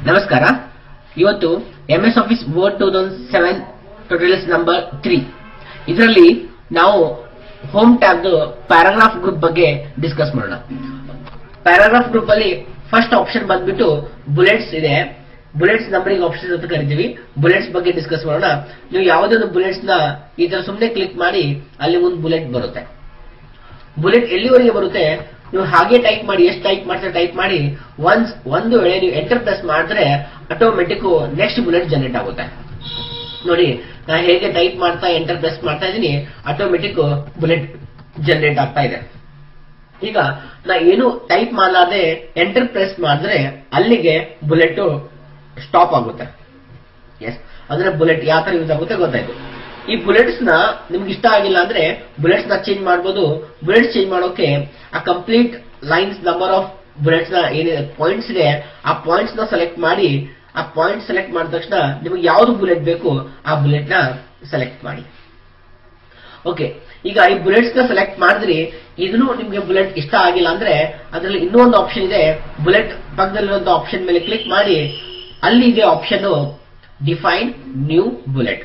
ನಮಸ್ಕಾರ ಇವತ್ತು M S office word two thousand seven tutorials number three ಇದರಲ್ಲಿ ನಾವು ಹೋಮ್ ಟ್ಯಾಬ್ ಪ್ಯಾರಾಗ್ರಾಫ್ ಗ್ರೂಪ್ ಬಗ್ಗೆ ಡಿಸ್ಕಸ್ ಮಾಡೋಣ ಪ್ಯಾರಾಗ್ರಾಫ್ ಗ್ರೂಪ್ ಅಲ್ಲಿ ಫಸ್ಟ್ ಆಪ್ಷನ್ ಬಂದ್ಬಿಟ್ಟು ಬುಲೆಟ್ಸ್ ಇದೆ ಬುಲೆಟ್ಸ್ ನಂಬರಿಂಗ್ ಆಪ್ಷನ್ ಅಂತ ಕರಿತೀವಿ ಬುಲೆಟ್ಸ್ ಬಗ್ಗೆ ಡಿಸ್ಕಸ್ ಮಾಡೋಣ ನೀವು ಯಾವುದೇ ಒಂದು ಬುಲೆಟ್ಸ್ ನ ಈ ತರ ಸುಮ್ಮನೆ ಕ್ಲಿಕ್ ಮಾಡಿ ಅಲ್ಲಿ ಒಂದು ಬುಲೆಟ್ ಬರುತ್ತೆ ಬುಲೆಟ್ ಎಲ್ಲಿವರೆಗೆ ಬರುತ್ತೆ ನೀವು ಹಾಗೆ ಟೈಪ್ ಮಾಡಿ ಎಷ್ಟು ಟೈಪ್ ಮಾಡ್ತಾರೆ ಟೈಪ್ ಮಾಡಿ ಒನ್ಸ್ ಒಂದು ವೇಳೆ ನೀವು ಎಂಟರ್ ಪ್ರೆಸ್ ಮಾಡಿದ್ರೆ ಆಟೋಮೆಟಿಕ್ ನೆಕ್ಸ್ಟ್ ಬುಲೆಟ್ ಜನರೇಟ್ ಆಗುತ್ತೆ ನೋಡಿ ನಾ ಹೇಗೆ ಟೈಪ್ ಮಾಡ್ತಾ ಎಂಟರ್ ಪ್ರೆಸ್ ಮಾಡ್ತಾ ಇದ್ದೀನಿ ಆಟೋಮೆಟಿಕ್ ಬುಲೆಟ್ ಜನರೇಟ್ ಆಗ್ತಾ ಇದೆ ಈಗ ನಾ ಏನು ಟೈಪ್ ಮಾಡಲಾರ್ದೆ ಎಂಟರ್ ಪ್ರೆಸ್ ಮಾಡಿದ್ರೆ ಅಲ್ಲಿಗೆ ಬುಲೆಟ್ ಸ್ಟಾಪ್ ಆಗುತ್ತೆ ಎಸ್ ಅಂದ್ರೆ ಬುಲೆಟ್ ಯಾವ ತರ ಯೂಸ್ ಆಗುತ್ತೆ ಗೊತ್ತಾಯ್ತು ಈ ಬುಲೆಟ್ಸ್ ನ ನಿಮ್ಗೆ ಇಷ್ಟ ಆಗಿಲ್ಲ ಅಂದ್ರೆ ಬುಲೆಟ್ಸ್ ನ ಚೇಂಜ್ ಮಾಡಬಹುದು ಬುಲೆಟ್ಸ್ ಚೇಂಜ್ ಮಾಡೋಕೆ ಆ complete lines number of bullets ನ ಏನಿದೆ ಪಾಯಿಂಟ್ಸ್ ಇದೆ ಆ ಪಾಯಿಂಟ್ಸ್ ನ ಸೆಲೆಕ್ಟ್ ಮಾಡಿ ಆ ಪಾಯಿಂಟ್ ಸೆಲೆಕ್ಟ್ ಮಾಡಿದ ತಕ್ಷಣ ನಿಮಗೆ ಯಾವ್ದು ಬುಲೆಟ್ ಬೇಕು ಆ ಬುಲೆಟ್ ನ ಸೆಲೆಕ್ಟ್ ಮಾಡಿ ಓಕೆ ಈಗ ಈ ಬುಲೆಟ್ಸ್ ನ ಸೆಲೆಕ್ಟ್ ಮಾಡಿದ್ರಿ ಇದನ್ನು ನಿಮ್ಗೆ ಬುಲೆಟ್ ಇಷ್ಟ ಆಗಿಲ್ಲ ಅಂದ್ರೆ ಅದರಲ್ಲಿ ಇನ್ನೊಂದು ಆಪ್ಷನ್ ಇದೆ ಬುಲೆಟ್ ಪಕ್ಕದಲ್ಲಿರುವಂತ ಆಪ್ಷನ್ ಮೇಲೆ ಕ್ಲಿಕ್ ಮಾಡಿ ಅಲ್ಲಿ ಇದೆ option define new bullet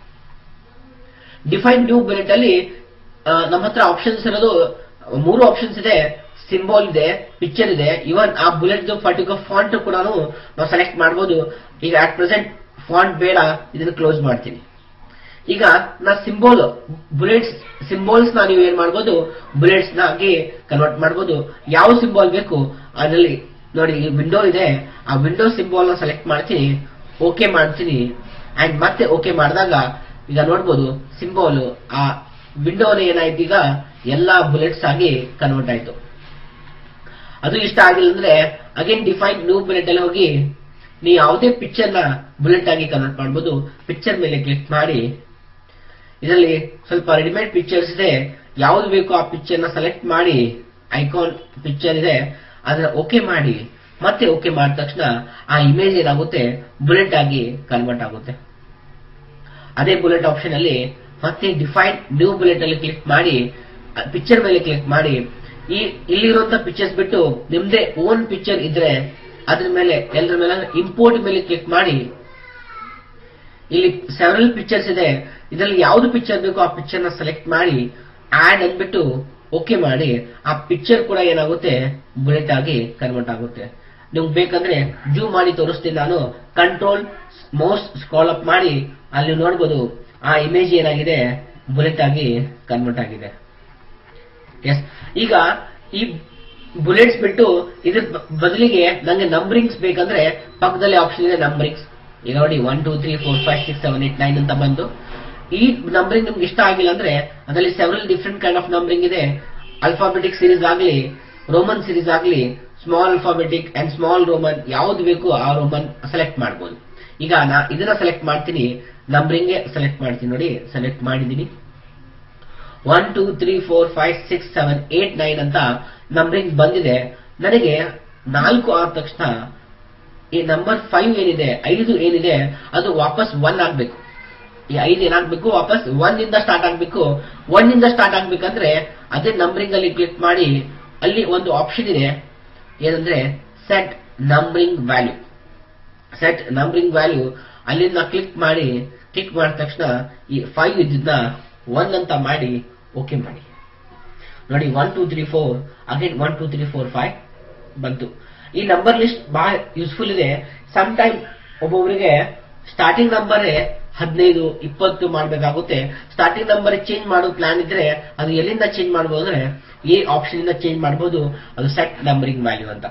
define new bullet ಅಲ್ಲಿ ಆ, ನಮ್ಮ ಹತ್ರ ಆಪ್ಷನ್ಸ್ ಇರೋದು ಮೂರು ಆಪ್ಷನ್ಸ್ ಇದೆ ಸಿಂಬಲ್ ಇದೆ ಪಿಕ್ಚರ್ ಇದೆ ಇವನ್ ಆ ಬುಲೆಟ್ ಪರ್ಟಿಕ್ಯುಲರ್ ಫಾಂಟ್ ಕೂಡ ನಾವು ಸೆಲೆಕ್ಟ್ ಮಾಡಬಹುದು ಈಗ ಅಟ್ ಪ್ರೆಸೆಂಟ್ ಫಾಂಟ್ ಬೇಡ ಇದನ್ನು ಕ್ಲೋಸ್ ಮಾಡ್ತೀನಿ ಈಗ ನಾ ಸಿಂಬೋಲ್ ಬುಲೆಟ್ಸ್ ಸಿಂಬೋಲ್ಸ್ ನ ನೀವು ಏನ್ ಮಾಡ್ಬೋದು ಬುಲೆಟ್ಸ್ ನಾಗಿ ಕನ್ವರ್ಟ್ ಮಾಡ್ಬೋದು ಯಾವ ಸಿಂಬಾಲ್ ಬೇಕು ಅದರಲ್ಲಿ ನೋಡಿ ಈ ವಿಂಡೋ ಇದೆ ಆ ವಿಂಡೋ ಸಿಂಬಾಲ್ ನ ಸೆಲೆಕ್ಟ್ ಮಾಡ್ತೀನಿ ಓಕೆ ಮಾಡ್ತೀನಿ ಅಂಡ್ ಮತ್ತೆ ಓಕೆ ಮಾಡಿದಾಗ ಈಗ ನೋಡ್ಬೋದು ಸಿಂಬಾಲ್ ಆ ವಿಂಡೋನ ಏನಾಯ್ತು ಈಗ ಎಲ್ಲಾ ಬುಲೆಟ್ಸ್ ಆಗಿ ಕನ್ವರ್ಟ್ ಆಯ್ತು ಅದು ಇಷ್ಟ ಆಗಿಲ್ಲ ಅಂದ್ರೆ ಅಗೇನ್ ಡಿಫೈನ್ ನ್ಯೂ ಬುಲೆಟ್ ಅಲ್ಲಿ ಹೋಗಿ ನೀವು ಯಾವುದೇ ಪಿಕ್ಚರ್ ನ ಬುಲೆಟ್ ಆಗಿ ಕನ್ವರ್ಟ್ ಮಾಡಬಹುದು ಪಿಕ್ಚರ್ ಮೇಲೆ ಕ್ಲಿಕ್ ಮಾಡಿ ಇದರಲ್ಲಿ ಸ್ವಲ್ಪ ರೆಡಿಮೇಡ್ ಪಿಕ್ಚರ್ಸ್ ಇದೆ ಯಾವ್ದು ಬೇಕು ಆ ಪಿಕ್ಚರ್ ನ ಸೆಲೆಕ್ಟ್ ಮಾಡಿ ಐಕಾನ್ ಪಿಕ್ಚರ್ ಇದೆ ಅದನ್ನ ಓಕೆ ಮಾಡಿ ಮತ್ತೆ ಓಕೆ ಮಾಡಿದ ತಕ್ಷಣ ಆ ಇಮೇಜ್ ಏನಾಗುತ್ತೆ ಬುಲೆಟ್ ಆಗಿ ಕನ್ವರ್ಟ್ ಆಗುತ್ತೆ ಅದೇ ಬುಲೆಟ್ ಆಪ್ಷನ್ ಅಲ್ಲಿ ಮತ್ತೆ ಡಿಫೈನ್ ನ್ಯೂ ಬುಲೆಟ್ ಅಲ್ಲಿ ಕ್ಲಿಕ್ ಮಾಡಿ ಪಿಕ್ಚರ್ ಮೇಲೆ ಕ್ಲಿಕ್ ಮಾಡಿ ಈ ಇಲ್ಲಿರುವಂತ ಪಿಕ್ಚರ್ಸ್ ಬಿಟ್ಟು ನಿಮ್ದೇ ಓನ್ ಪಿಕ್ಚರ್ ಇದ್ರೆ ಅದ್ರ ಮೇಲೆ ಎಲ್ಲರ ಮೇಲೆ ಇಂಪೋರ್ಟ್ ಮೇಲೆ ಕ್ಲಿಕ್ ಮಾಡಿ ಇಲ್ಲಿ ಸೆವೆರಲ್ ಪಿಕ್ಚರ್ಸ್ ಇದೆ ಇದರಲ್ಲಿ ಯಾವ್ದು ಪಿಕ್ಚರ್ ಬೇಕೋ ಆ ಪಿಕ್ಚರ್ ನ ಸೆಲೆಕ್ಟ್ ಮಾಡಿ ಆಡ್ ಅಂದ್ಬಿಟ್ಟು ಓಕೆ ಮಾಡಿ ಆ ಪಿಕ್ಚರ್ ಕೂಡ ಏನಾಗುತ್ತೆ ಬುಲೆಟ್ ಆಗಿ ಕನ್ವರ್ಟ್ ಆಗುತ್ತೆ ನಿಮ್ಗೆ ಬೇಕಂದ್ರೆ ಜೂ ಮಾಡಿ ತೋರಿಸ್ತೀನಿ ನಾನು ಕಂಟ್ರೋಲ್ ಮೌಸ್ ಸ್ಕ್ರಾಲ್ ಅಪ್ ಮಾಡಿ ಅಲ್ಲಿ ನೋಡ್ಬೋದು ಆ ಇಮೇಜ್ ಏನಾಗಿದೆ ಬುಲೆಟ್ ಆಗಿ ಕನ್ವರ್ಟ್ ಆಗಿದೆ ಎಸ್ ಈಗ ಈ ಬುಲೆಟ್ಸ್ ಬಿಟ್ಟು ಇದ್ರ ಬ- ಬದಲಿಗೆ ನಂಗೆ ನಂಬರಿಂಗ್ಸ್ ಬೇಕಂದ್ರೆ ಪಕ್ಕದಲ್ಲಿ ಆಪ್ಷನ್ ಇದೆ ನಂಬರಿಂಗ್ಸ್ ಈಗ ನೋಡಿ one two three four five six seven eight nine ಅಂತ ಬಂದು ಈ ನಂಬರಿಂಗ್ ನಿಮ್ಗೆ ಇಷ್ಟ ಆಗಿಲ್ಲ ಅಂದ್ರೆ ಅದರಲ್ಲಿ several different kind of numbering ಇದೆ ಅಲ್ಫಾಬೆಟಿಕ್ ಸೀರೀಸ್ ಆಗಲಿ ರೋಮನ್ ಸೀರೀಸ್ ಆಗಲಿ small alphabetic and small Roman ಯಾವ್ದು ಬೇಕು ಆ ರೋಮನ್ ಸೆಲೆಕ್ಟ್ ಮಾಡ್ಬೋದು ಈಗ ನಾ ಇದನ್ನ ಸೆಲೆಕ್ಟ್ ಮಾಡ್ತೀನಿ ನಂಬರಿಂಗ್ ಸೆಲೆಕ್ಟ್ ಮಾಡ್ತೀನಿ ನೋಡಿ ಸೆಲೆಕ್ಟ್ ಮಾಡಿದೀನಿ one two three four five six seven eight nine ಅಂತ ನಂಬರಿಂಗ್ ಬಂದಿದೆ ನನಗೆ ನಾಲ್ಕು ಆದ ತಕ್ಷಣ ಈ ನಂಬರ್ ಫೈವ್ ಏನಿದೆ ಐದು ಏನಿದೆ ಅದು ವಾಪಸ್ ಒನ್ ಆಗ್ಬೇಕು ಈ ಐದು ಏನಾಗ್ಬೇಕು ವಾಪಸ್ ಒನ್ ಇಂದ ಸ್ಟಾರ್ಟ್ ಆಗ್ಬೇಕು ಒನ್ ಇಂದ ಸ್ಟಾರ್ಟ್ ಆಗ್ಬೇಕಂದ್ರೆ ಅದೇ ನಂಬರಿಂಗ್ ಅಲ್ಲಿ ಕ್ಲಿಕ್ ಮಾಡಿ ಅಲ್ಲಿ ಒಂದು ಆಪ್ಷನ್ ಇದೆ ಏನಂದ್ರೆ set numbering value set numbering value ಅಲ್ಲಿಂದ ಕ್ಲಿಕ್ ಮಾಡಿ ಕ್ಲಿಕ್ ಮಾಡಿದ ತಕ್ಷಣ ಈ ಫೈವ್ ಇದ್ದನ್ನ ಒನ್ ಅಂತ ಮಾಡಿ ಓಕೆ ಮಾಡಿ ನೋಡಿ one two three four again one two three four five ಬಂತು ಈ ನಂಬರ್ ಲಿಸ್ಟ್ ಬಹಳ ಯೂಸ್ಫುಲ್ ಇದೆ ಸಮ್ ಟೈಮ್ ಒಬ್ಬೊಬ್ಬರಿಗೆ ಸ್ಟಾರ್ಟಿಂಗ್ ನಂಬರ್ ಹದಿನೈದು ಇಪ್ಪತ್ತು ಮಾಡಬೇಕಾಗುತ್ತೆ ಸ್ಟಾರ್ಟಿಂಗ್ ನಂಬರ್ ಚೇಂಜ್ ಮಾಡೋ ಪ್ಲಾನ್ ಇದ್ರೆ ಅದು ಎಲ್ಲಿಂದ ಚೇಂಜ್ ಮಾಡಬಹುದು ಅಂದ್ರೆ ಈ ಆಪ್ಷನ್ ಇಂದ ಚೇಂಜ್ ಮಾಡಬಹುದು ಅದು ಸೆಟ್ ನಂಬರಿಂಗ್ ವ್ಯಾಲ್ಯೂ ಅಂತ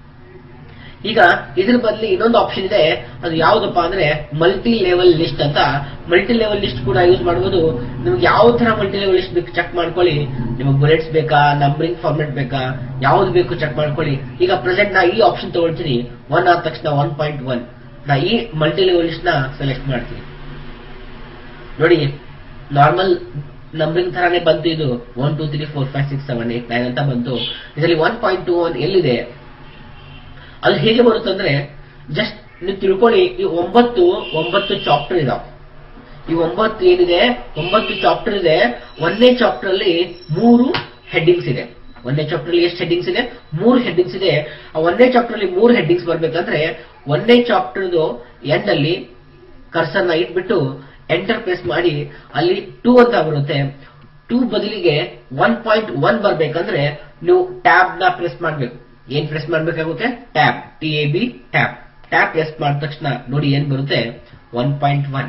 ಈಗ ಇದ್ರ ಬದಲಿ ಇನ್ನೊಂದು ಆಪ್ಷನ್ ಇದೆ ಅದು ಯಾವ್ದಪ್ಪ ಅಂದ್ರೆ ಮಲ್ಟಿ ಲೆವೆಲ್ ಲಿಸ್ಟ್ ಅಂತ ಮಲ್ಟಿ ಲೆವೆಲ್ ಲಿಸ್ಟ್ ಕೂಡ ಯೂಸ್ ಮಾಡಬಹುದು ನಿಮ್ಗೆ ಯಾವ ತರ ಮಲ್ಟಿ ಲೆವೆಲ್ ಲಿಸ್ಟ್ ಬೇಕು ಚೆಕ್ ಮಾಡ್ಕೊಳ್ಳಿ ನಿಮಗೆ ಬುಲೆಟ್ಸ್ ಬೇಕಾ ನಂಬರಿಂಗ್ ಫಾರ್ಮೆಟ್ ಬೇಕಾ ಯಾವ್ದು ಬೇಕು ಚೆಕ್ ಮಾಡ್ಕೊಳ್ಳಿ ಈಗ ಪ್ರೆಸೆಂಟ್ ನಾ ಈ ಆಪ್ಷನ್ ತಗೊಳ್ತೀನಿ ಒನ್ ಆದ ತಕ್ಷಣ ಒನ್ ಪಾಯಿಂಟ್ ಒನ್ ನಾ ಈ ಮಲ್ಟಿ ಲೆವೆಲ್ ಲಿಸ್ಟ್ ನ ಸೆಲೆಕ್ಟ್ ಮಾಡ್ತೀನಿ ನೋಡಿ ನಾರ್ಮಲ್ ನಂಬರಿಂಗ್ ತರಾನೇ ಬಂತು ಇದು one two three four five six seven eight nine ಅಂತ ಬಂತು ಇದರಲ್ಲಿ ಒನ್ ಪಾಯಿಂಟ್ ಟೂ ಒನ್ ಎಲ್ಲಿದೆ ಅದು ಹೇಗೆ ಬರುತ್ತಂದ್ರೆ ಜಸ್ಟ್ ನೀವು ತಿಳ್ಕೊಳ್ಳಿ ಈ ಒಂಬತ್ತು ಒಂಬತ್ತು ಚಾಪ್ಟರ್ ಇದಾವೆ ಈ ಒಂಬತ್ತು ಏನಿದೆ ಒಂಬತ್ತು ಚಾಪ್ಟರ್ ಇದೆ ಒಂದನೇ ಚಾಪ್ಟರ್ ಅಲ್ಲಿ ಮೂರು ಹೆಡ್ಡಿಂಗ್ಸ್ ಇದೆ ಒಂದನೇ ಚಾಪ್ಟರ್ ಅಲ್ಲಿ ಎಷ್ಟು ಹೆಡ್ಡಿಂಗ್ಸ್ ಇದೆ ಮೂರು ಹೆಡ್ಡಿಂಗ್ಸ್ ಇದೆ ಆ ಒಂದನೇ ಚಾಪ್ಟರ್ ಅಲ್ಲಿ ಮೂರು ಹೆಡ್ಡಿಂಗ್ಸ್ ಬರ್ಬೇಕಂದ್ರೆ ಒಂದನೇ ಚಾಪ್ಟರ್ದು ಎಂಡ್ ಅಲ್ಲಿ ಕರ್ಸರ್ನ ಇಟ್ಬಿಟ್ಟು ಎಂಟರ್ ಪ್ರೆಸ್ ಮಾಡಿ ಅಲ್ಲಿ ಟೂ ಅಂತ ಬರುತ್ತೆ ಟೂ ಬದಲಿಗೆ ಒನ್ ಪಾಯಿಂಟ್ ಒನ್ ಬರ್ಬೇಕಂದ್ರೆ ನೀವು ಟ್ಯಾಬ್ ನ ಪ್ರೆಸ್ ಮಾಡ್ಬೇಕು ಏನ್ ಪ್ರೆಸ್ ಮಾಡ್ಬೇಕಾಗುತ್ತೆ tab T A B tab tab press ಮಾಡಿದ ತಕ್ಷಣ ನೋಡಿ ಏನ್ ಬರುತ್ತೆ ಒನ್ ಪಾಯಿಂಟ್ ಒನ್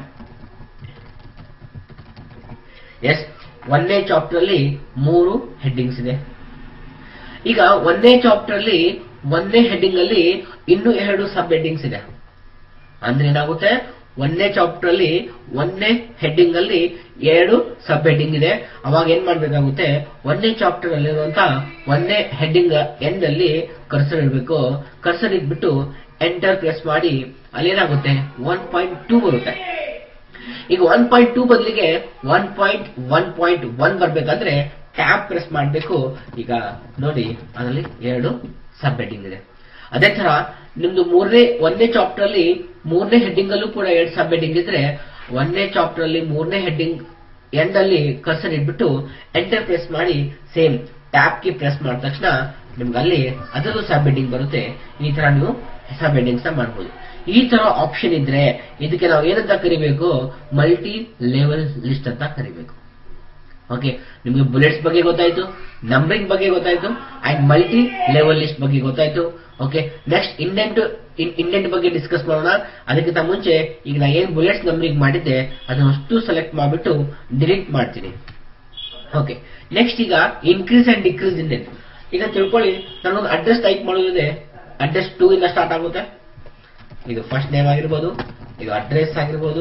ಎಸ್ ಒಂದನೇ ಚಾಪ್ಟರ್ ಅಲ್ಲಿ ಮೂರು ಹೆಡ್ಡಿಂಗ್ಸ್ ಇದೆ ಈಗ ಒಂದನೇ ಚಾಪ್ಟರ್ ಅಲ್ಲಿ ಒಂದನೇ ಹೆಡ್ಡಿಂಗ್ ಅಲ್ಲಿ ಇನ್ನೂ ಎರಡು ಸಬ್ ಹೆಡ್ಡಿಂಗ್ಸ್ ಇದೆ ಅಂದ್ರೆ ಏನಾಗುತ್ತೆ ಒಂದನೇ ಚಾಪ್ಟರ್ ಅಲ್ಲಿ ಒಂದನೇ ಹೆಡ್ಡಿಂಗ್ ಅಲ್ಲಿ ಎರಡು ಸಬ್ ಹೆಡ್ಡಿಂಗ್ ಇದೆ ಅವಾಗ ಏನ್ ಮಾಡ್ಬೇಕಾಗುತ್ತೆ ಒಂದನೇ ಚಾಪ್ಟರ್ ಅಲ್ಲಿರುವಂತ ಒಂದನೇ ಹೆಡ್ಡಿಂಗ್ ಎಂಡ್ ಅಲ್ಲಿ ಕರ್ಸರ್ ಇಡಬೇಕು ಕರ್ಸರ್ ಇಟ್ಬಿಟ್ಟು ಎಂಟರ್ ಪ್ರೆಸ್ ಮಾಡಿ ಅಲ್ಲಿ ಏನಾಗುತ್ತೆ ಒನ್ ಪಾಯಿಂಟ್ ಟೂ ಬರುತ್ತೆ ಈಗ ಒನ್ ಪಾಯಿಂಟ್ ಟೂ ಬದಲಿಗೆ one point one point one ಬರ್ಬೇಕಂದ್ರೆ ಟ್ಯಾಬ್ ಪ್ರೆಸ್ ಮಾಡಬೇಕು ಈಗ ನೋಡಿ ಅದರಲ್ಲಿ ಎರಡು ಸಬ್ ಹೆಡ್ಡಿಂಗ್ ಇದೆ ಅದೇ ತರ ನಿಮ್ದು ಮೂರನೇ ಒಂದನೇ ಚಾಪ್ಟರ್ ಅಲ್ಲಿ ಮೂರನೇ ಹೆಡ್ಡಿಂಗ್ ಅಲ್ಲೂ ಕೂಡ ಎರಡು ಸಬ್ ಹೆಡ್ಡಿಂಗ್ ಇದ್ರೆ ಒಂದನೇ ಚಾಪ್ಟರ್ ಅಲ್ಲಿ ಮೂರನೇ ಹೆಡ್ಡಿಂಗ್ ಎಂಡ್ ಅಲ್ಲಿ ಕರ್ಸರ್ ಇಟ್ಬಿಟ್ಟು ಎಂಟರ್ ಪ್ರೆಸ್ ಮಾಡಿ ಸೇಮ್ ಟ್ಯಾಬ್ ಕಿ ಪ್ರೆಸ್ ಮಾಡಿದ ತಕ್ಷಣ ನಿಮ್ಗೆ ಅಲ್ಲಿ ಅದರಲ್ಲೂ ಸಬ್ ಹೆಡ್ಡಿಂಗ್ ಬರುತ್ತೆ ಈ ತರ ನೀವು ಸಬ್ ಹೆಡ್ಡಿಂಗ್ಸ್ ನ ಮಾಡಬಹುದು ಈ ತರ ಆಪ್ಷನ್ ಇದ್ರೆ ಇದಕ್ಕೆ ನಾವು ಏನಂತ ಕರಿಬೇಕು ಮಲ್ಟಿ ಲೆವೆಲ್ ಲಿಸ್ಟ್ ಅಂತ ಕರಿಬೇಕು ಓಕೆ ನಿಮಗೆ ಬುಲೆಟ್ಸ್ ಬಗ್ಗೆ ಗೊತ್ತಾಯ್ತು ನಂಬರಿಂಗ್ ಬಗ್ಗೆ ಗೊತ್ತಾಯ್ತು ಅಂಡ್ ಮಲ್ಟಿ ಲೆವೆಲ್ ಲಿಸ್ಟ್ ಬಗ್ಗೆ ಗೊತ್ತಾಯ್ತು ಓಕೆ ನೆಕ್ಸ್ಟ್ ಇಂಡೆಂಟ್ ಇಂಡೆಂಟ್ ಬಗ್ಗೆ ಡಿಸ್ಕಸ್ ಮಾಡೋಣ ಅದಕ್ಕಿಂತ ಮುಂಚೆ ಈಗ ನಾ ಏನ್ ಬುಲೆಟ್ಸ್ ನಂಬರಿಂಗ್ ಮಾಡಿದ್ದೆ ಅದನ್ನಷ್ಟು ಸೆಲೆಕ್ಟ್ ಮಾಡಿಬಿಟ್ಟು ಡಿಲೀಟ್ ಮಾಡ್ತೀನಿ ಓಕೆ ನೆಕ್ಸ್ಟ್ ಈಗ ಇನ್ಕ್ರೀಸ್ ಅಂಡ್ ಡಿಕ್ರೀಸ್ ಇಂಡೆಂಟ್ ಈಗ ತಿಳ್ಕೊಳ್ಳಿ ನಾನೊಂದು ಅಡ್ರೆಸ್ ಟೈಪ್ ಮಾಡೋದಿದೆ ಅಡ್ರೆಸ್ ಟೂ ಇಂದ ಸ್ಟಾರ್ಟ್ ಆಗುತ್ತೆ ಇದು ಫಸ್ಟ್ ನೇಮ್ ಆಗಿರ್ಬೋದು ಇದು ಅಡ್ರೆಸ್ ಆಗಿರ್ಬೋದು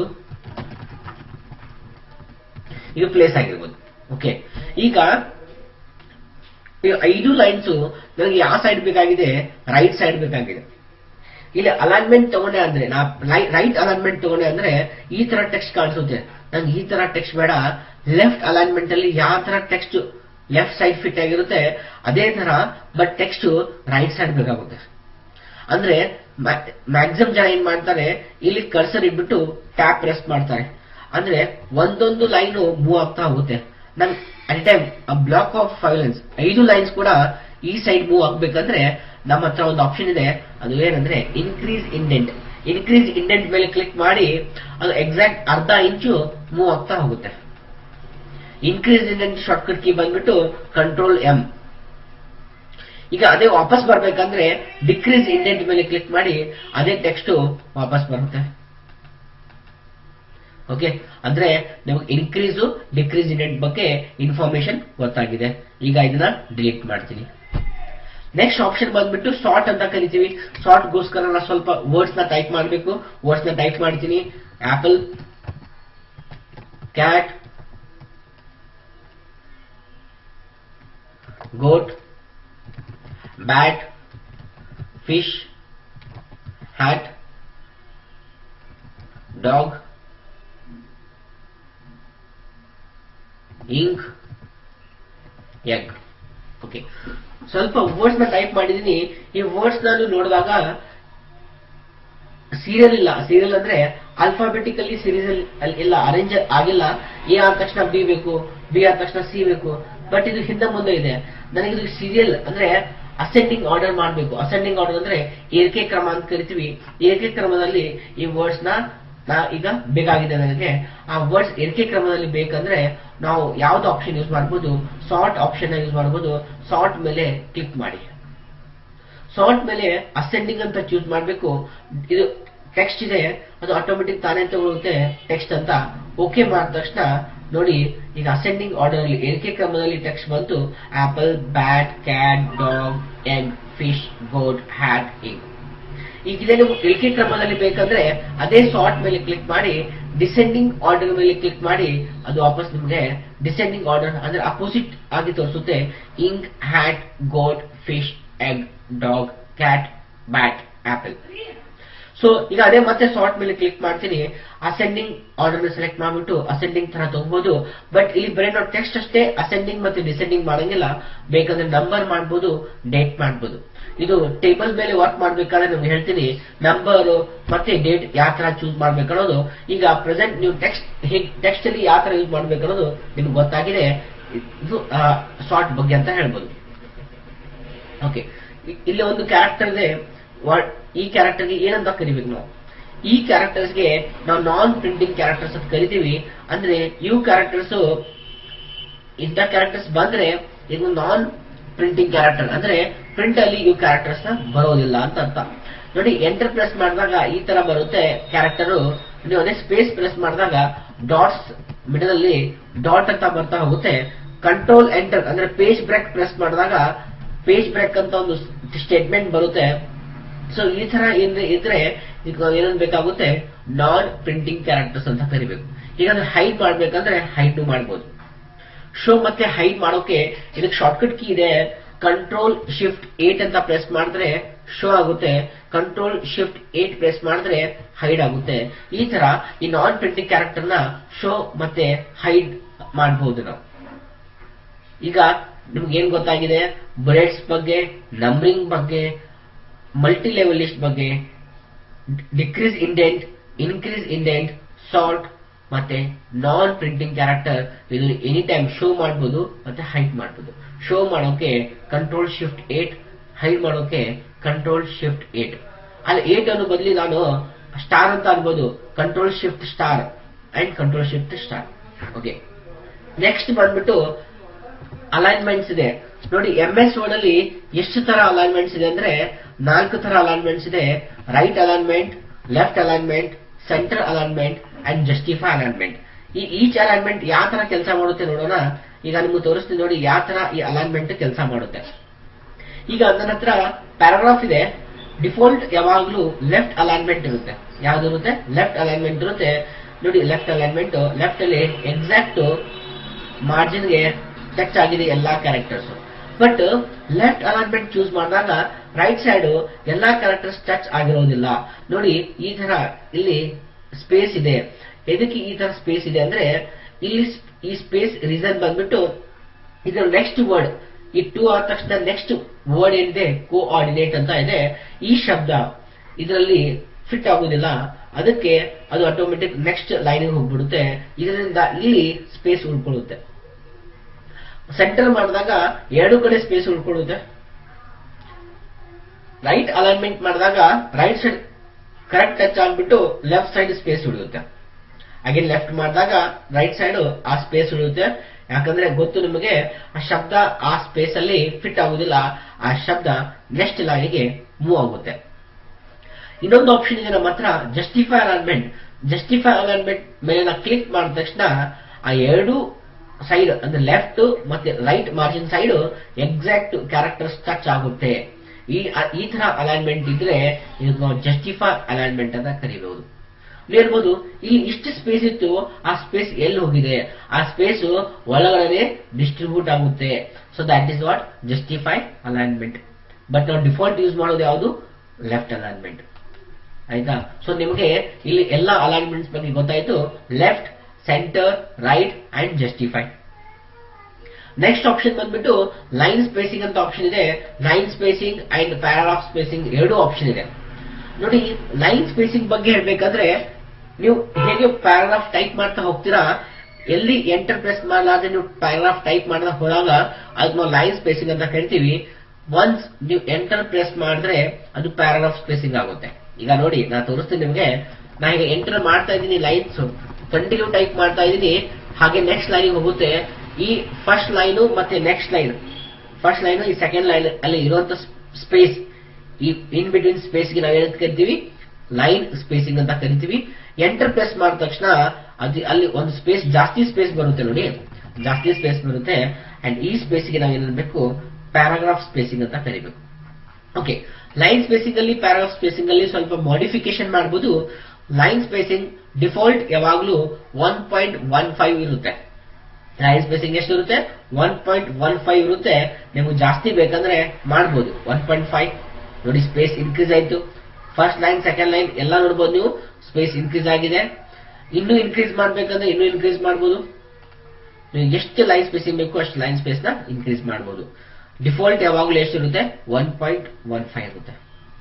ಇದು ಪ್ಲೇಸ್ ಆಗಿರ್ಬೋದು ಓಕೆ ಈಗ ಈ ಐದು ಲೈನ್ಸ್ ನನಗೆ ಯಾವ ಸೈಡ್ ಬೇಕಾಗಿದೆ ರೈಟ್ ಸೈಡ್ ಬೇಕಾಗಿದೆ ಇಲ್ಲಿ ಅಲೈನ್ಮೆಂಟ್ ತಗೊಂಡೆ ಅಂದ್ರೆ ನಾ ರೈಟ್ ಅಲೈನ್ಮೆಂಟ್ ತಗೊಂಡೆ ಅಂದ್ರೆ ಈ ತರ ಟೆಕ್ಸ್ಟ್ ಕಾಣಿಸುತ್ತೆ ನಂಗೆ ಈ ತರ ಟೆಕ್ಸ್ಟ್ ಬೇಡ ಲೆಫ್ಟ್ ಅಲೈನ್ಮೆಂಟ್ ಅಲ್ಲಿ ಯಾವ ತರ ಟೆಕ್ಸ್ಟ್ ಲೆಫ್ಟ್ ಸೈಡ್ ಫಿಟ್ ಆಗಿರುತ್ತೆ ಅದೇ ತರ ಬಟ್ ಟೆಕ್ಸ್ಟ್ ರೈಟ್ ಸೈಡ್ ಬೇಕಾಗುತ್ತೆ ಅಂದ್ರೆ ಮ್ಯಾಕ್ಸಿಮಮ್ ಜನ ಏನ್ ಮಾಡ್ತಾರೆ ಇಲ್ಲಿ ಕರ್ಸರ್ ಇಟ್ಬಿಟ್ಟು ಟ್ಯಾಪ್ ಪ್ರೆಸ್ ಮಾಡ್ತಾರೆ ಅಂದ್ರೆ ಒಂದೊಂದು ಲೈನ್ ಮೂವ್ ಆಗ್ತಾ ಹೋಗುತ್ತೆ ನನ್ ಅಟ್ ಟೈಮ್ ಆ ಬ್ಲಾಕ್ ಆಫ್ ಫೈವ್ ಲೈನ್ಸ್ ಐದು ಲೈನ್ಸ್ ಕೂಡ ಈ ಸೈಡ್ ಮೂವ್ ಆಗ್ಬೇಕಂದ್ರೆ ನಮ್ಮ ಹತ್ರ ಒಂದು ಆಪ್ಷನ್ ಇದೆ ಅದು ಏನಂದ್ರೆ ಇನ್ಕ್ರೀಸ್ ಇಂಡೆಂಟ್ ಇನ್ಕ್ರೀಸ್ ಇಂಡೆಂಟ್ ಮೇಲೆ ಕ್ಲಿಕ್ ಮಾಡಿ ಅದು ಎಕ್ಸಾಕ್ಟ್ ಅರ್ಧ ಇಂಚು ಮೂವ್ ಆಗ್ತಾ ಹೋಗುತ್ತೆ ಇನ್ಕ್ರೀಸ್ ಇಂಡೆಂಟ್ ಶಾರ್ಟ್ಕಟ್ ಕೀ ಬಂದ್ಬಿಟ್ಟು ಕಂಟ್ರೋಲ್ ಎಂ ಈಗ ಅದೇ ವಾಪಸ್ ಬರ್ಬೇಕಂದ್ರೆ ಡಿಕ್ರೀಸ್ ಇಂಡೆಂಟ್ ಮೇಲೆ ಕ್ಲಿಕ್ ಮಾಡಿ ಅದೇ ಟೆಕ್ಸ್ಟ್ ವಾಪಸ್ ಬರುತ್ತೆ ಓಕೆ ಅಂದ್ರೆ ನಿಮಗೆ ಇನ್ಕ್ರೀಸ್ ಡಿಕ್ರೀಸ್ ಇಂಡೆಂಟ್ ಬಗ್ಗೆ ಇನ್ಫಾರ್ಮೇಶನ್ ಗೊತ್ತಾಗಿದೆ ಈಗ ಇದನ್ನ ಡಿಲೀಟ್ ಮಾಡ್ತೀನಿ ನೆಕ್ಸ್ಟ್ ಆಪ್ಷನ್ ಬಂದ್ಬಿಟ್ಟು ಸಾರ್ಟ್ ಅಂತ ಕರಿತೀವಿ ಸಾರ್ಟ್ ಗೋಸ್ಕರ ನಾನು ಸ್ವಲ್ಪ ವರ್ಡ್ಸ್ ನ ಟೈಪ್ ಮಾಡಬೇಕು ವರ್ಡ್ಸ್ ನ ಟೈಪ್ ಮಾಡ್ತೀನಿ apple cat goat bat fish hat dog ink egg okay ಸ್ವಲ್ಪ ವರ್ಡ್ಸ್ ನ ಟೈಪ್ ಮಾಡಿದೀನಿ ಈ ವರ್ಡ್ಸ್ ನಾನು ನೋಡಿದಾಗ ಸೀರಿಯಲ್ ಇಲ್ಲ ಸೀರಿಯಲ್ ಅಂದ್ರೆ ಆಲ್ಫಾಬೆಟಿಕಲಿ ಸೀರೀಸ್ ಇಲ್ಲ ಅರೇಂಜ್ ಆಗಿಲ್ಲ ಎ ಆದ ತಕ್ಷಣ ಬಿ ಬೇಕು ಬಿ ಆದ ತಕ್ಷಣ ಸಿ ಬೇಕು ಬಟ್ ಇದು ಹಿಂದೆ ಮುಂದೆ ಇದೆ ನನಗೆ ಇದು ಸೀರಿಯಲ್ ಅಂದ್ರೆ ಅಸೆಂಡಿಂಗ್ ಆರ್ಡರ್ ಮಾಡಬೇಕು ಅಸೆಂಡಿಂಗ್ ಆರ್ಡರ್ ಅಂದ್ರೆ ಏರಿಕೆ ಕ್ರಮ ಅಂತ ಕರಿತೀವಿ ಏರಿಕೆ ಕ್ರಮದಲ್ಲಿ ಈ ವರ್ಡ್ಸ್ ನ ನಾ ಈಗ ಬೇಕಾಗಿದೆ ನನಗೆ ಆ ವರ್ಡ್ಸ್ ಏರಿಕೆ ಕ್ರಮದಲ್ಲಿ ಬೇಕಂದ್ರೆ ನಾವು ಯಾವ್ದು ಆಪ್ಷನ್ ಯೂಸ್ ಮಾಡಬಹುದು ಸಾರ್ಟ್ ಆಪ್ಷನ್ ಯೂಸ್ ಮಾಡಬಹುದು ಸಾರ್ಟ್ ಮೇಲೆ ಕ್ಲಿಕ್ ಮಾಡಿ ಸಾರ್ಟ್ ಮೇಲೆ ಅಸೆಂಡಿಂಗ್ ಅಂತ ಚೂಸ್ ಮಾಡಬೇಕು ಇದು ಟೆಕ್ಸ್ಟ್ ಇದೆ ಅದು ಆಟೋಮೆಟಿಕ್ ತಾನೇ ತಗೊಳುತ್ತೆ ಟೆಕ್ಸ್ಟ್ ಅಂತ ಓಕೆ ಮಾಡಿದ ತಕ್ಷಣ ನೋಡಿ ಈಗ ಅಸೆಂಡಿಂಗ್ ಆರ್ಡರ್ ಅಲ್ಲಿ ಏರಿಕೆ ಕ್ರಮದಲ್ಲಿ ಟೆಕ್ಸ್ಟ್ ಬಂತು apple bat cat dog egg fish goat hat ink ಈಗ ಇದೇ ನೀವು ಏರಿಕೆ ಕ್ರಮದಲ್ಲಿ ಬೇಕಂದ್ರೆ ಅದೇ ಸಾರ್ಟ್ ಮೇಲೆ ಕ್ಲಿಕ್ ಮಾಡಿ ಡಿಸೆಂಡಿಂಗ್ ಆರ್ಡರ್ ಮೇಲೆ ಕ್ಲಿಕ್ ಮಾಡಿ ಅದು ವಾಪಸ್ ನಿಮಗೆ ಡಿಸೆಂಡಿಂಗ್ ಆರ್ಡರ್ ಅಂದ್ರೆ ಅಪೋಸಿಟ್ ಆಗಿ ತೋರಿಸುತ್ತೆ ink hat goat fish egg dog cat bat apple so ಈಗ ಅದೇ ಮತ್ತೆ ಸಾರ್ಟ್ ಮೇಲೆ ಕ್ಲಿಕ್ ಮಾಡ್ತೀನಿ ಅಸೆಂಡಿಂಗ್ ಆರ್ಡರ್ ಸೆಲೆಕ್ಟ್ ಮಾಡ್ಬಿಟ್ಟು ಅಸೆಂಡಿಂಗ್ ತರ ತಗೋಬಹುದು ಬಟ್ ಇಲ್ಲಿ ಬರೀ ನಾವು ಟೆಕ್ಸ್ಟ್ ಅಷ್ಟೇ ಅಸೆಂಡಿಂಗ್ ಮತ್ತೆ ಡಿಸೆಂಡಿಂಗ್ ಮಾಡಂಗಿಲ್ಲ ಬೇಕಂದ್ರೆ ನಂಬರ್ ಮಾಡ್ಬೋದು ಡೇಟ್ ಮಾಡ್ಬೋದು ಇದು ಟೇಬಲ್ ಮೇಲೆ ವರ್ಕ್ ಮಾಡ್ಬೇಕಾದ್ರೆ ನಿಮ್ಗೆ ಹೇಳ್ತೀನಿ ನಂಬರ್ ಮತ್ತೆ ಡೇಟ್ ಯಾವ ತರ ಚೂಸ್ ಮಾಡ್ಬೇಕನ್ನೋದು ಈಗ ಪ್ರೆಸೆಂಟ್ ನೀವು ಟೆಕ್ಸ್ಟ್ ಹೇಗೆ ಟೆಕ್ಸ್ಟ್ ಅಲ್ಲಿ ಯಾವ ತರ ಯೂಸ್ ಮಾಡ್ಬೇಕನ್ನೋದು ನಿಮ್ಗೆ ಗೊತ್ತಾಗಿದೆ ಇದು ಸಾರ್ಟ್ ಬಗ್ಗೆ ಅಂತ ಹೇಳ್ಬೋದು ಓಕೆ ಇಲ್ಲಿ ಒಂದು ಕ್ಯಾರೆಕ್ಟರ್ ಇದೆ ವಾಟ್ ಈ ಕ್ಯಾರೆಕ್ಟರ್ಗೆ ಏನಂತ ಕರಿಬೇಕು ನಾವು ಈ ಕ್ಯಾರೆಕ್ಟರ್ಸ್ಗೆ ನಾವು ನಾನ್ ಪ್ರಿಂಟಿಂಗ್ ಕ್ಯಾರೆಕ್ಟರ್ಸ್ ಅಂತ ಕರಿತೀವಿ ಅಂದ್ರೆ ಇವು ಕ್ಯಾರೆಕ್ಟರ್ಸ್ ಇಂಥ ಕ್ಯಾರೆಕ್ಟರ್ಸ್ ಬಂದ್ರೆ ಇದು ನಾನ್ ಪ್ರಿಂಟಿಂಗ್ ಕ್ಯಾರೆಕ್ಟರ್ ಅಂದ್ರೆ ಪ್ರಿಂಟ್ ಅಲ್ಲಿ ಇವು ಕ್ಯಾರೆಕ್ಟರ್ಸ್ ಬರೋದಿಲ್ಲ ಅಂತ ಅರ್ಥ ನೋಡಿ ಎಂಟರ್ ಪ್ರೆಸ್ ಮಾಡಿದಾಗ ಈ ತರ ಬರುತ್ತೆ ಕ್ಯಾರೆಕ್ಟರ್ ನೀವು ಅದೇ ಸ್ಪೇಸ್ ಪ್ರೆಸ್ ಮಾಡಿದಾಗ ಡಾಟ್ಸ್ ಮಿಡಲ್ ಅಲ್ಲಿ ಡಾಟ್ ಅಂತ ಬರ್ತಾ ಹೋಗುತ್ತೆ ಕಂಟ್ರೋಲ್ ಎಂಟರ್ ಅಂದ್ರೆ ಪೇಜ್ ಬ್ರೇಕ್ ಪ್ರೆಸ್ ಮಾಡಿದಾಗ ಪೇಜ್ ಬ್ರೇಕ್ ಅಂತ ಒಂದು ಸ್ಟೇಟ್ಮೆಂಟ್ ಬರುತ್ತೆ ಸೊ ಈ ತರ ಏನ್ ಇದ್ರೆ ಈಗ ನಾವು ಏನನ್ ಬೇಕಾಗುತ್ತೆ ನಾನ್ ಪ್ರಿಂಟಿಂಗ್ ಕ್ಯಾರೆಕ್ಟರ್ಸ್ ಅಂತ ಕರಿಬೇಕು ಈಗ ಹೈಡ್ ಮಾಡ್ಬೇಕಂದ್ರೆ ಹೈಡ್ ಮಾಡ್ಬೋದು ಶೋ ಮತ್ತೆ ಹೈಡ್ ಮಾಡೋಕೆ ಇದಕ್ಕೆ ಶಾರ್ಟ್ಕಟ್ ಕೀ ಇದೆ ಕಂಟ್ರೋಲ್ ಶಿಫ್ಟ್ ಏಟ್ ಅಂತ ಪ್ರೆಸ್ ಮಾಡಿದ್ರೆ ಶೋ ಆಗುತ್ತೆ ಕಂಟ್ರೋಲ್ ಶಿಫ್ಟ್ ಏಟ್ ಪ್ರೆಸ್ ಮಾಡಿದ್ರೆ ಹೈಡ್ ಆಗುತ್ತೆ ಈ ತರ ಈ ನಾನ್ ಪ್ರಿಂಟಿಂಗ್ ಕ್ಯಾರೆಕ್ಟರ್ ನ ಶೋ ಮತ್ತೆ ಹೈಡ್ ಮಾಡಬಹುದು ನಾವು ಈಗ ನಿಮ್ಗೆ ಏನ್ ಗೊತ್ತಾಗಿದೆ ಬುಲೆಟ್ಸ್ ಬಗ್ಗೆ ನಂಬರಿಂಗ್ ಬಗ್ಗೆ ಮಲ್ಟಿ ಲೆವೆಲ್ ಲಿಸ್ಟ್ ಬಗ್ಗೆ decrease indent increase indent sort ಮತ್ತೆ ನಾನ್ ಪ್ರಿಂಟಿಂಗ್ ಕ್ಯಾರೆಕ್ಟರ್ ಇದು ಎನಿ ಟೈಮ್ ಶೋ ಮಾಡಬಹುದು ಮತ್ತೆ ಹೈಡ್ ಮಾಡಬಹುದು ಶೋ ಮಾಡೋಕೆ ಕಂಟ್ರೋಲ್ ಶಿಫ್ಟ್ ಏಟ್ ಹೈಡ್ ಮಾಡೋಕೆ ಕಂಟ್ರೋಲ್ ಶಿಫ್ಟ್ ಏಟ್ ಅಲ್ಲಿ ಏಟ್ ಅನ್ನೋ ಬದಲಿ ನಾನು ಸ್ಟಾರ್ ಅಂತ ಅನ್ಬೋದು control shift star and control shift star okay next ಬಂದ್ಬಿಟ್ಟು ಅಲೈನ್ಮೆಂಟ್ಸ್ ಇದೆ ನೋಡಿ ಎಂ ಎಸ್ ವರ್ಡ್ ಅಲ್ಲಿ ಎಷ್ಟು ತರ ಅಲೈನ್ಮೆಂಟ್ಸ್ ಇದೆ ಅಂದ್ರೆ ನಾಲ್ಕು ತರ ಅಲೈನ್ಮೆಂಟ್ಸ್ ಇದೆ right alignment left alignment centre alignment and justify alignment ಈ ಈಚ್ ಅಲೈನ್ಮೆಂಟ್ ಯಾವ ತರ ಕೆಲಸ ಮಾಡುತ್ತೆ ನೋಡೋಣ ಈಗ ನಿಮ್ಗೆ ತೋರಿಸ್ತೀನಿ ನೋಡಿ ಯಾವ ತರ ಈ ಅಲೈನ್ಮೆಂಟ್ ಕೆಲಸ ಮಾಡುತ್ತೆ ಈಗ ನನ್ನ ಹತ್ರ ಪ್ಯಾರಾಗ್ರಾಫ್ ಇದೆ ಡಿಫಾಲ್ಟ್ ಯಾವಾಗ್ಲೂ ಲೆಫ್ಟ್ ಅಲೈನ್ಮೆಂಟ್ ಇರುತ್ತೆ ಯಾವ್ದು ಇರುತ್ತೆ ಲೆಫ್ಟ್ ಅಲೈನ್ಮೆಂಟ್ ಇರುತ್ತೆ ನೋಡಿ ಲೆಫ್ಟ್ ಅಲೈನ್ಮೆಂಟ್ ಲೆಫ್ಟ್ ಅಲ್ಲಿ ಎಕ್ಸಾಕ್ಟ್ ಮಾರ್ಜಿನ್ಗೆ ಟಚ್ ಆಗಿದೆ ಎಲ್ಲಾ characters but left alignment choose ಮಾಡಿದಾಗ ರೈಟ್ ಸೈಡ್ ಎಲ್ಲಾ ಕ್ಯಾರೆಕ್ಟರ್ಸ್ ಟಚ್ ಆಗಿರೋದಿಲ್ಲ ನೋಡಿ ಈ ತರ ಇಲ್ಲಿ ಸ್ಪೇಸ್ ಇದೆ ಎದಕ್ಕೆ ಈ ತರ ಸ್ಪೇಸ್ ಇದೆ ಅಂದ್ರೆ ಇಲ್ಲಿ ಈ ಸ್ಪೇಸ್ ರೀಸನ್ ಬಂದ್ಬಿಟ್ಟು ಇದರ ನೆಕ್ಸ್ಟ್ ವರ್ಡ್ ಈ ಟೂ ಆದ ತಕ್ಷಣ ನೆಕ್ಸ್ಟ್ ವರ್ಡ್ ಏನಿದೆ ಕೋಆರ್ಡಿನೇಟ್ ಅಂತ ಇದೆ ಈ ಶಬ್ದ ಇದರಲ್ಲಿ ಫಿಟ್ ಆಗುದಿಲ್ಲ ಅದಕ್ಕೆ ಅದು ಆಟೋಮೆಟಿಕ್ ನೆಕ್ಸ್ಟ್ ಲೈನ್ ಹೋಗ್ಬಿಡುತ್ತೆ ಇದರಿಂದ ಇಲ್ಲಿ ಸ್ಪೇಸ್ ಉಳ್ಕೊಳ್ಳುತ್ತೆ ಸೆಂಟರ್ ಮಾಡಿದಾಗ ಎರಡು ಕಡೆ ಸ್ಪೇಸ್ ಉಳ್ಕೊಳ್ಳುತ್ತೆ ರೈಟ್ ಅಲೈನ್ಮೆಂಟ್ ಮಾಡಿದಾಗ ರೈಟ್ ಸೈಡ್ ಕರೆಕ್ಟ್ ಟಚ್ ಆಗ್ಬಿಟ್ಟು ಲೆಫ್ಟ್ ಸೈಡ್ ಸ್ಪೇಸ್ ಉಳಿಯುತ್ತೆ ಹಾಗೆ ಲೆಫ್ಟ್ ಮಾಡಿದಾಗ ರೈಟ್ ಸೈಡ್ ಆ ಸ್ಪೇಸ್ ಉಳಿಯುತ್ತೆ ಯಾಕಂದ್ರೆ ಗೊತ್ತು ನಿಮಗೆ ಆ ಶಬ್ದ ಆ ಸ್ಪೇಸ್ ಅಲ್ಲಿ ಫಿಟ್ ಆಗುದಿಲ್ಲ ಆ ಶಬ್ದ ನೆಕ್ಸ್ಟ್ ಲೈನ್ಗೆ ಮೂವ್ ಆಗುತ್ತೆ ಇನ್ನೊಂದು ಆಪ್ಷನ್ ಇದೆ ನಮ್ಮ ಹತ್ರ ಜಸ್ಟಿಫೈ ಅಲೈನ್ಮೆಂಟ್ ಜಸ್ಟಿಫೈ ಅಲೈನ್ಮೆಂಟ್ ಮೇಲೆ ನಾವು ಕ್ಲಿಕ್ ಮಾಡಿದ ತಕ್ಷಣ ಆ ಎರಡು ಸೈಡ್ ಅಂದ್ರೆ ಲೆಫ್ಟ್ ಮತ್ತೆ right margin side exact characters touch ಆಗುತ್ತೆ ಈ ಈ ತರ ಅಲೈನ್ಮೆಂಟ್ ಇದ್ರೆ ಇದಕ್ಕೆ ನಾವು ಜಸ್ಟಿಫೈ ಅಲೈನ್ಮೆಂಟ್ ಅಂತ ಕರೀಬಹುದು ನೀವು ಹೇಳ್ಬೋದು ಇಲ್ಲಿ ಇಷ್ಟು ಸ್ಪೇಸ್ ಇತ್ತು ಆ ಸ್ಪೇಸ್ ಎಲ್ಲಿ ಹೋಗಿದೆ ಆ ಸ್ಪೇಸ್ ಒಳಗಡೆ ಡಿಸ್ಟ್ರಿಬ್ಯೂಟ್ ಆಗುತ್ತೆ so that is what justify alignment but ನಾವು ಡಿಫಾಲ್ಟ್ ಯೂಸ್ ಮಾಡೋದು ಯಾವುದು ಲೆಫ್ಟ್ ಅಲೈನ್ಮೆಂಟ್ ಆಯ್ತಾ ಸೊ ನಿಮಗೆ ಇಲ್ಲಿ ಎಲ್ಲ ಅಲೈನ್ಮೆಂಟ್ಸ್ ಬಗ್ಗೆ ಗೊತ್ತಾಯ್ತು left centre right and justify next option ಬಂದ್ಬಿಟ್ಟು ಲೈನ್ ಸ್ಪೇಸಿಂಗ್ ಅಂತ ಆಪ್ಷನ್ ಇದೆ line spacing and paragraph spacing ಎರಡು ಆಪ್ಷನ್ ಇದೆ ನೋಡಿ ಲೈನ್ ಸ್ಪೇಸಿಂಗ್ ಬಗ್ಗೆ ಹೇಳ್ಬೇಕಂದ್ರೆ ನೀವು ಹೇಗೆ ಪ್ಯಾರಾಗ್ರಾಫ್ ಟೈಪ್ ಮಾಡ್ತಾ ಹೋಗ್ತೀರಾ ಎಲ್ಲಿ ಎಂಟರ್ ಪ್ರೆಸ್ ಮಾಡಲಾದ್ರೆ ನೀವು ಪ್ಯಾರಾಗ್ರಾಫ್ ಟೈಪ್ ಮಾಡಿದ ಹೋದಾಗ ಅದಕ್ಕೆ ನಾವು ಲೈನ್ ಸ್ಪೇಸಿಂಗ್ ಅಂತ ಕರಿತೀವಿ ಒನ್ಸ್ ನೀವು ಎಂಟರ್ ಪ್ರೆಸ್ ಮಾಡಿದ್ರೆ ಅದು ಪ್ಯಾರಾಗ್ರಾಫ್ ಸ್ಪೇಸಿಂಗ್ ಆಗುತ್ತೆ ಈಗ ನೋಡಿ ನಾನು ತೋರಿಸ್ತೀನಿ ನಿಮಗೆ ನಾ ಈಗ ಎಂಟರ್ ಮಾಡ್ತಾ ಇದ್ದೀನಿ ಲೈನ್ಸ್ ಕಂಟಿನ್ಯೂ ಟೈಪ್ ಮಾಡ್ತಾ ಇದ್ದೀನಿ ಹಾಗೆ ನೆಕ್ಸ್ಟ್ ಲೈನ್ ಹೋಗುತ್ತೆ ಈ ಫಸ್ಟ್ ಲೈನು ಮತ್ತೆ ನೆಕ್ಸ್ಟ್ ಲೈನ್ ಫಸ್ಟ್ ಲೈನ್ ಈ ಸೆಕೆಂಡ್ ಲೈನ್ ಅಲ್ಲಿ ಇರುವಂತ ಸ್ಪೇಸ್ ಈ ಇನ್ ಬಿಟ್ವೀನ್ ಸ್ಪೇಸ್ಗೆ ನಾವು ಏನಂತ ಕರಿತೀವಿ ಲೈನ್ ಸ್ಪೇಸಿಂಗ್ ಅಂತ ಕರಿತೀವಿ ಎಂಟರ್ ಪ್ರೆಸ್ ಮಾಡಿದ ತಕ್ಷಣ ಅದು ಅಲ್ಲಿ ಒಂದು ಸ್ಪೇಸ್ ಜಾಸ್ತಿ ಸ್ಪೇಸ್ ಬರುತ್ತೆ ನೋಡಿ ಜಾಸ್ತಿ ಸ್ಪೇಸ್ ಬರುತ್ತೆ ಅಂಡ್ ಈ ಸ್ಪೇಸ್ಗೆ ನಾವು ಏನ್ಬೇಕು ಪ್ಯಾರಾಗ್ರಾಫ್ ಸ್ಪೇಸಿಂಗ್ ಅಂತ ಕರಿಬೇಕು ಓಕೆ ಲೈನ್ ಸ್ಪೇಸಿಂಗ್ ಅಲ್ಲಿ ಪ್ಯಾರಾಗ್ರಾಫ್ ಸ್ಪೇಸಿಂಗ್ ಅಲ್ಲಿ ಸ್ವಲ್ಪ ಮಾಡಿಫಿಕೇಶನ್ ಮಾಡಬಹುದು ಲೈನ್ ಸ್ಪೇಸಿಂಗ್ ಡಿಫಾಲ್ಟ್ ಯಾವಾಗಲೂ ಒನ್ ಪಾಯಿಂಟ್ ಒನ್ ಫೈವ್ ಇರುತ್ತೆ ಲೈನ್ ಸ್ಪೇಸಿಂಗ್ ಎಷ್ಟು ಇರುತ್ತೆ ಒನ್ ಪಾಯಿಂಟ್ ಒನ್ ಫೈವ್ ಇರುತ್ತೆ ನಿಮ್ಗೆ ಜಾಸ್ತಿ ಬೇಕಂದ್ರೆ ಮಾಡ್ಬೋದು ಒನ್ ಪಾಯಿಂಟ್ ಫೈವ್ ನೋಡಿ ಸ್ಪೇಸ್ ಇನ್ಕ್ರೀಸ್ ಆಯ್ತು ಫಸ್ಟ್ ಲೈನ್ ಸೆಕೆಂಡ್ ಲೈನ್ ಎಲ್ಲ ನೋಡ್ಬೋದು ನೀವು ಸ್ಪೇಸ್ ಇನ್ಕ್ರೀಸ್ ಆಗಿದೆ ಇನ್ನೂ ಇನ್ಕ್ರೀಸ್ ಮಾಡ್ಬೇಕಂದ್ರೆ ಇನ್ನೂ ಇನ್ಕ್ರೀಸ್ ಮಾಡ್ಬೋದು ನೀವು ಎಷ್ಟು ಲೈನ್ ಸ್ಪೇಸಿಂಗ್ ಬೇಕು ಅಷ್ಟು ಲೈನ್ ಸ್ಪೇಸ್ ನ ಇನ್ಕ್ರೀಸ್ ಮಾಡ್ಬೋದು ಡಿಫಾಲ್ಟ್ ಯಾವಾಗಲೂ ಎಷ್ಟಿರುತ್ತೆ ಒನ್ ಪಾಯಿಂಟ್ ಒನ್ ಫೈವ್ ಇರುತ್ತೆ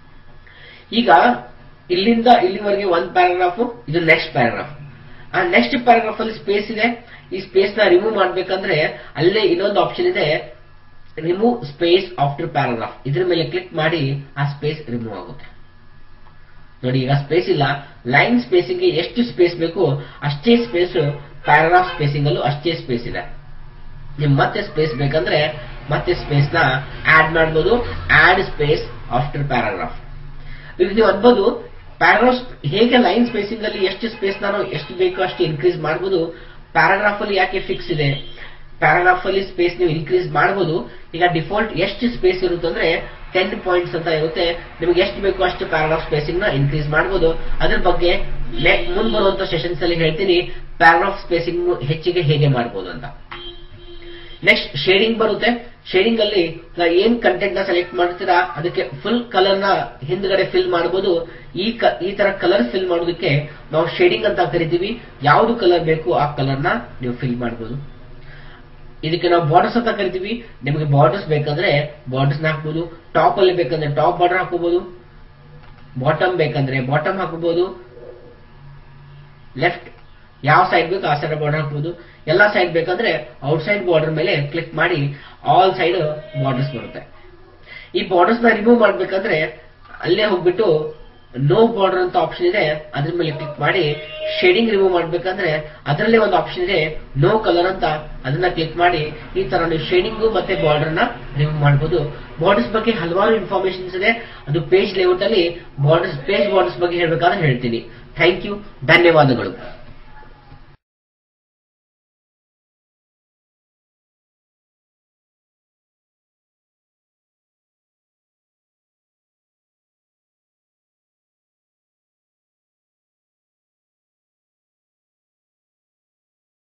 ಈಗ ಇಲ್ಲಿಂದ ಇಲ್ಲಿವರೆಗೆ ಒಂದು ಪ್ಯಾರಾಗ್ರಾಫ್ ಇದು ನೆಕ್ಸ್ಟ್ ಪ್ಯಾರಾಗ್ರಾಫ್ ಆ ನೆಕ್ಸ್ಟ್ ಪ್ಯಾರಾಗ್ರಾಫ್ ಅಲ್ಲಿ ಸ್ಪೇಸ್ ಇದೆ ಈ ಸ್ಪೇಸ್ ನ ರಿಮೂವ್ ಮಾಡ್ಬೇಕಂದ್ರೆ ಅಲ್ಲೇ ಇನ್ನೊಂದು ಆಪ್ಷನ್ ಇದೆ ರಿಮೂವ್ ಸ್ಪೇಸ್ ಆಫ್ಟರ್ ಪ್ಯಾರಾಗ್ರಾಫ್ ಇದ್ರ ಮೇಲೆ ಕ್ಲಿಕ್ ಮಾಡಿ ಆ ಸ್ಪೇಸ್ ರಿಮೂವ್ ಆಗುತ್ತೆ ನೋಡಿ ಈಗ ಸ್ಪೇಸ್ ಇಲ್ಲ ಲೈನ್ ಸ್ಪೇಸಿಂಗ್ ಎಷ್ಟು ಸ್ಪೇಸ್ ಬೇಕು ಅಷ್ಟೇ ಸ್ಪೇಸ್ ಪ್ಯಾರಾಗ್ರಾಫ್ ಸ್ಪೇಸಿಂಗ್ ಅಲ್ಲೂ ಅಷ್ಟೇ ಸ್ಪೇಸ್ ಇದೆ ನಿಮ್ ಮತ್ತೆ ಸ್ಪೇಸ್ ಬೇಕಂದ್ರೆ ಮತ್ತೆ ಸ್ಪೇಸ್ ನ ಆಡ್ ಮಾಡಬಹುದು ಆಡ್ ಸ್ಪೇಸ್ ಆಫ್ಟರ್ ಪ್ಯಾರಾಗ್ರಾಫ್ ಈಗ ನೀವು ಅನ್ಬೋದು ಪ್ಯಾರಾಗ್ರಾಫ್ ಹೇಗೆ ಲೈನ್ ಸ್ಪೇಸಿಂಗ್ ಅಲ್ಲಿ ಎಷ್ಟು ಸ್ಪೇಸ್ ನಾನು ಎಷ್ಟು ಬೇಕು ಅಷ್ಟು ಇನ್ಕ್ರೀಸ್ ಮಾಡಬಹುದು ಪ್ಯಾರಾಗ್ರಾಫ್ ಅಲ್ಲಿ ಯಾಕೆ ಫಿಕ್ಸ್ ಇದೆ ಪ್ಯಾರಾಗ್ರಾಫ್ ಅಲ್ಲಿ ಸ್ಪೇಸ್ ನೀವು ಇನ್ಕ್ರೀಸ್ ಮಾಡಬಹುದು ಈಗ ಡಿಫಾಲ್ಟ್ ಎಷ್ಟು ಸ್ಪೇಸ್ ಇರುತ್ತೆ ಅಂದ್ರೆ ಟೆನ್ ಪಾಯಿಂಟ್ಸ್ ಅಂತ ಇರುತ್ತೆ ನಿಮಗೆ ಎಷ್ಟು ಬೇಕು ಅಷ್ಟು ಪ್ಯಾರಾಗ್ರಾಫ್ ಸ್ಪೇಸಿಂಗ್ ನ ಇನ್ಕ್ರೀಸ್ ಮಾಡಬಹುದು ಅದ್ರ ಬಗ್ಗೆ ಮುಂದೆ ಬರುವಂತ ಸೆಷನ್ಸ್ ಅಲ್ಲಿ ಹೇಳ್ತೀನಿ ಪ್ಯಾರಾಗ್ರಾಫ್ ಸ್ಪೇಸಿಂಗ್ ಹೆಚ್ಚಿಗೆ ಹೇಗೆ ಮಾಡಬಹುದು ಅಂತ ನೆಕ್ಸ್ಟ್ ಶೇಡಿಂಗ್ ಬರುತ್ತೆ ಶೇಡಿಂಗ್ ಅಲ್ಲಿ ನಾ ಏನ್ ಕಂಟೆಂಟ್ ನ ಸೆಲೆಕ್ಟ್ ಮಾಡ್ತೀರಾ ಅದಕ್ಕೆ ಫುಲ್ ಕಲರ್ ನ ಹಿಂದ್ಗಡೆ ಫಿಲ್ ಮಾಡಬಹುದು ಈ ಕ- ಈ ತರ ಕಲರ್ ಫಿಲ್ ಮಾಡೋದಕ್ಕೆ ನಾವು ಶೇಡಿಂಗ್ ಅಂತ ಕರಿತೀವಿ ಯಾವ್ದು ಕಲರ್ ಬೇಕು ಆ ಕಲರ್ ನ ನೀವು ಫಿಲ್ ಮಾಡಬಹುದು ಇದಕ್ಕೆ ನಾವು ಬಾರ್ಡರ್ಸ್ ಅಂತ ಕರಿತೀವಿ ನಿಮಗೆ ಬಾರ್ಡರ್ಸ್ ಬೇಕಂದ್ರೆ ಬಾರ್ಡರ್ಸ್ ನ ಹಾಕ್ಬೋದು ಟಾಪ್ ಅಲ್ಲಿ ಬೇಕಂದ್ರೆ ಟಾಪ್ ಬಾರ್ಡರ್ ಹಾಕೋಬಹುದು ಬಾಟಮ್ ಬೇಕಂದ್ರೆ ಬಾಟಮ್ ಹಾಕೋಬಹುದು ಲೆಫ್ಟ್ ಯಾವ ಸೈಡ್ ಬೇಕು ಆ ಸೈಡ್ ಬಾರ್ಡರ್ ಹಾಕ್ಬೋದು ಎಲ್ಲ ಸೈಡ್ ಬೇಕಂದ್ರೆ ಔಟ್ ಸೈಡ್ ಬಾರ್ಡರ್ ಮೇಲೆ ಕ್ಲಿಕ್ ಮಾಡಿ ಆಲ್ ಸೈಡ್ ಬಾರ್ಡರ್ಸ್ ಬರುತ್ತೆ ಈ ಬಾರ್ಡರ್ಸ್ ನ ರಿಮೂವ್ ಮಾಡ್ಬೇಕಂದ್ರೆ ಅಲ್ಲೇ ಹೋಗ್ಬಿಟ್ಟು ನೋ ಬಾರ್ಡರ್ ಅಂತ ಆಪ್ಷನ್ ಇದೆ ಅದ್ರ ಮೇಲೆ ಕ್ಲಿಕ್ ಮಾಡಿ ಶೇಡಿಂಗ್ ರಿಮೂವ್ ಮಾಡ್ಬೇಕಂದ್ರೆ ಅದರಲ್ಲೇ ಒಂದು ಆಪ್ಷನ್ ಇದೆ ನೋ ಕಲರ್ ಅಂತ ಅದನ್ನ ಕ್ಲಿಕ್ ಮಾಡಿ ಈ ತರ ನೀವು ಶೇಡಿಂಗ್ ಮತ್ತೆ ಬಾರ್ಡರ್ ನ ರಿಮೂವ್ ಮಾಡಬಹುದು ಬಾರ್ಡರ್ಸ್ ಬಗ್ಗೆ ಹಲವಾರು ಇನ್ಫಾರ್ಮೇಶನ್ಸ್ ಇದೆ ಅದು ಪೇಜ್ ಲೇಔಟ್ ಅಲ್ಲಿ ಬಾರ್ಡರ್ಸ್ ಪೇಜ್ ಬಾರ್ಡರ್ಸ್ ಬಗ್ಗೆ ಹೇಳ್ಬೇಕಾದ್ರೆ ಹೇಳ್ತೀನಿ ಥ್ಯಾಂಕ್ ಯು ಧನ್ಯವಾದಗಳು